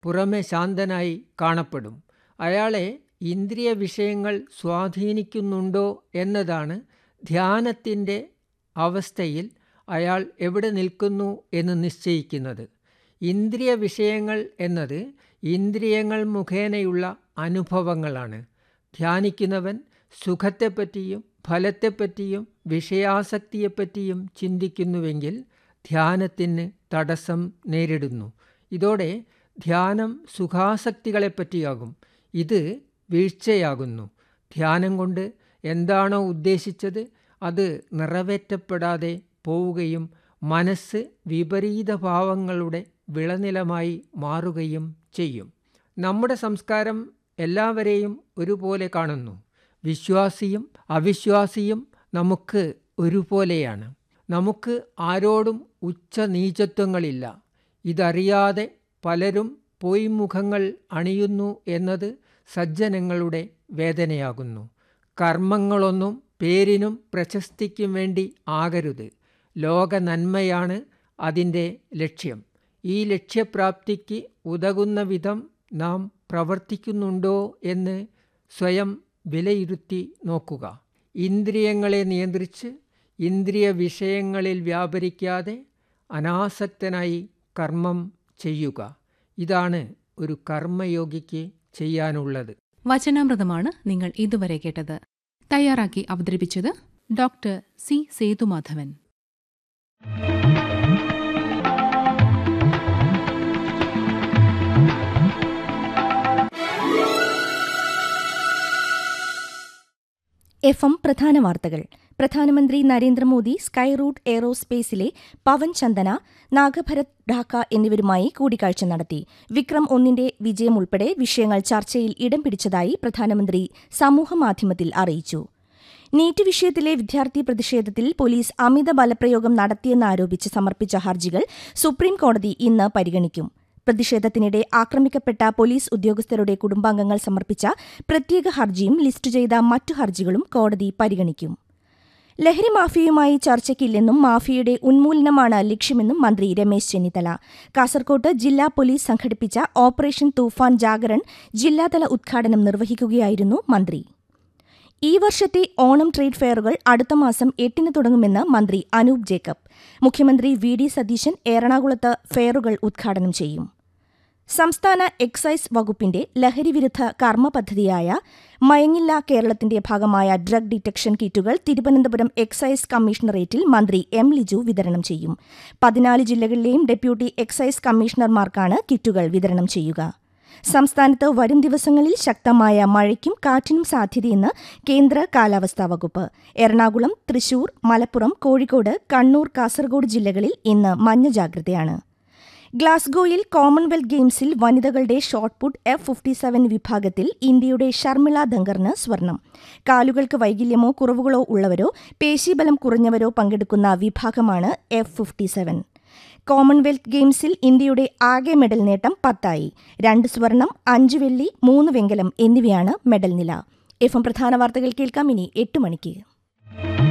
പുറമെ ശാന്തനായി കാണപ്പെടും അയാളെ ഇന്ദ്രിയ വിഷയങ്ങൾ സ്വാധീനിക്കുന്നുണ്ടോ എന്നതാണ് ധ്യാനത്തിൻ്റെ അവസ്ഥയിൽ അയാൾ എവിടെ നിൽക്കുന്നു എന്ന് നിശ്ചയിക്കുന്നത് ഇന്ദ്രിയ വിഷയങ്ങൾ എന്നത് ഇന്ദ്രിയങ്ങൾ മുഖേനയുള്ള അനുഭവങ്ങളാണ് ധ്യാനിക്കുന്നവൻ സുഖത്തെപ്പറ്റിയും ഫലത്തെപ്പറ്റിയും വിഷയാസക്തിയെപ്പറ്റിയും ചിന്തിക്കുന്നുവെങ്കിൽ ധ്യാനത്തിന് തടസ്സം നേരിടുന്നു ഇതോടെ ധ്യാനം സുഖാസക്തികളെപ്പറ്റിയാകും ഇത് വീഴ്ചയാകുന്നു ധ്യാനം കൊണ്ട് എന്താണോ ഉദ്ദേശിച്ചത് അത് നിറവേറ്റപ്പെടാതെ പോവുകയും മനസ്സ് വിപരീത ഭാവങ്ങളുടെ വിളനിലമായി മാറുകയും ചെയ്യും നമ്മുടെ സംസ്കാരം എല്ലാവരെയും ഒരുപോലെ കാണുന്നു വിശ്വാസിയും അവിശ്വാസിയും നമുക്ക് ഒരുപോലെയാണ് നമുക്ക് ആരോടും ഉച്ച നീചത്വങ്ങളില്ല ഇതറിയാതെ പലരും പൊയ്മുഖങ്ങൾ അണിയുന്നു എന്നത് സജ്ജനങ്ങളുടെ വേദനയാകുന്നു കർമ്മങ്ങളൊന്നും പേരിനും പ്രശസ്തിക്കും വേണ്ടി ആകരുത് ലോക നന്മയാണ് അതിൻ്റെ ലക്ഷ്യം ഈ ലക്ഷ്യപ്രാപ്തിക്ക് ഉതകുന്ന വിധം നാം പ്രവർത്തിക്കുന്നുണ്ടോ എന്ന് സ്വയം വിലയിരുത്തി നോക്കുക ഇന്ദ്രിയങ്ങളെ നിയന്ത്രിച്ച് ഇന്ദ്രിയ വിഷയങ്ങളിൽ വ്യാപരിക്കാതെ അനാസക്തനായി കർമ്മം ചെയ്യുക ഇതാണ് ഒരു കർമ്മയോഗിക്ക് ചെയ്യാനുള്ളത് വചനാമൃതമാണ് നിങ്ങൾ ഇതുവരെ കേട്ടത് തയ്യാറാക്കി അവതരിപ്പിച്ചത് doctor C Sethumadhavan F M പ്രധാന വാർത്തകൾ പ്രധാനമന്ത്രി നരേന്ദ്രമോദി സ്കൈ റൂട്ട് എയ്റോസ്പേസിലെ പവൻ ചന്ദന നാഗഭരത് ഢാക്ക എന്നിവരുമായി കൂടിക്കാഴ്ച നടത്തി വിക്രം ഒന്നിന്റെ വിജയം ഉൾപ്പെടെ വിഷയങ്ങൾ ചർച്ചയിൽ ഇടം പിടിച്ചതായി പ്രധാനമന്ത്രി സമൂഹമാധ്യമത്തിൽ അറിയിച്ചു നീറ്റ് വിഷയത്തിലെ വിദ്യാർത്ഥി പ്രതിഷേധത്തിൽ പോലീസ് അമിത ബലപ്രയോഗം നടത്തിയെന്നാരോപിച്ച് സമർപ്പിച്ച ഹർജികൾ സുപ്രീംകോടതി ഇന്ന് പരിഗണിക്കും പ്രതിഷേധത്തിനിടെ ആക്രമിക്കപ്പെട്ട പോലീസ് ഉദ്യോഗസ്ഥരുടെ കുടുംബാംഗങ്ങൾ സമർപ്പിച്ച പ്രത്യേക ഹർജിയും ലിസ്റ്റ് ചെയ്ത മറ്റു ഹർജികളും കോടതി പരിഗണിക്കും ലഹരി മാഫിയയുമായി ചർച്ചയ്ക്കില്ലെന്നും മാഫിയയുടെ ഉന്മൂലനമാണ് ലക്ഷ്യമെന്നും മന്ത്രി രമേശ് ചെന്നിത്തല കാസർകോട്ട് ജില്ലാ പോലീസ് സംഘടിപ്പിച്ച ഓപ്പറേഷൻ തൂഫാൻ ജാഗരൺ ജില്ലാതല ഉദ്ഘാടനം നിർവഹിക്കുകയായിരുന്നു മന്ത്രി ഈ വർഷത്തെ ഓണം ട്രേഡ് ഫെയറുകൾ അടുത്ത മാസം എട്ടിന് തുടങ്ങുമെന്ന് മന്ത്രി അനൂപ് ജേക്കബ് മുഖ്യമന്ത്രി വി ഡി സതീശൻ എറണാകുളത്ത് ഫെയറുകൾ ഉദ്ഘാടനം ചെയ്യും സംസ്ഥാന എക്സൈസ് വകുപ്പിന്റെ ലഹരിവിരുദ്ധ കർമ്മ പദ്ധതിയായ മയങ്ങില്ല കേരളത്തിന്റെ ഭാഗമായ ഡ്രഗ് ഡിറ്റക്ഷൻ കിറ്റുകൾ തിരുവനന്തപുരം എക്സൈസ് കമ്മീഷണറേറ്റിൽ മന്ത്രി എം ലിജു വിതരണം ചെയ്യും പതിനാല് ജില്ലകളിലെയും ഡെപ്യൂട്ടി എക്സൈസ് കമ്മീഷണർമാർക്കാണ് കിറ്റുകൾ വിതരണം ചെയ്യുക സംസ്ഥാനത്ത് വരും ദിവസങ്ങളിൽ ശക്തമായ മഴയ്ക്കും കാറ്റിനും സാധ്യതയെന്ന് കേന്ദ്ര കാലാവസ്ഥാ വകുപ്പ് എറണാകുളം തൃശൂർ മലപ്പുറം കോഴിക്കോട് കണ്ണൂർ കാസർഗോഡ് ജില്ലകളിൽ ഇന്ന് മഞ്ഞ ജാഗ്രതയാണ് ഗ്ലാസ്ഗോയിൽ കോമൺവെൽത്ത് ഗെയിംസിൽ വനിതകളുടെ shot put F fifty seven വിഭാഗത്തിൽ ഇന്ത്യയുടെ ഷർമിള ദങ്കറിന് സ്വർണം കാലുകൾക്ക് വൈകല്യമോ കുറവുകളോ ഉള്ളവരോ പേശീബലം കുറഞ്ഞവരോ പങ്കെടുക്കുന്ന വിഭാഗമാണ് എഫ് ഫിഫ്റ്റി സെവൻ കോമൺവെൽത്ത് ഗെയിംസിൽ ഇന്ത്യയുടെ ആകെ മെഡൽ നേട്ടം പത്തായി രണ്ട് സ്വർണം അഞ്ച് വെള്ളി മൂന്ന് വെങ്കലം എന്നിവയാണ് മെഡൽ നില എഫ് എം പ്രധാന വാർത്തകൾ കേൾക്കാം ഇനി എട്ട് മണിക്ക്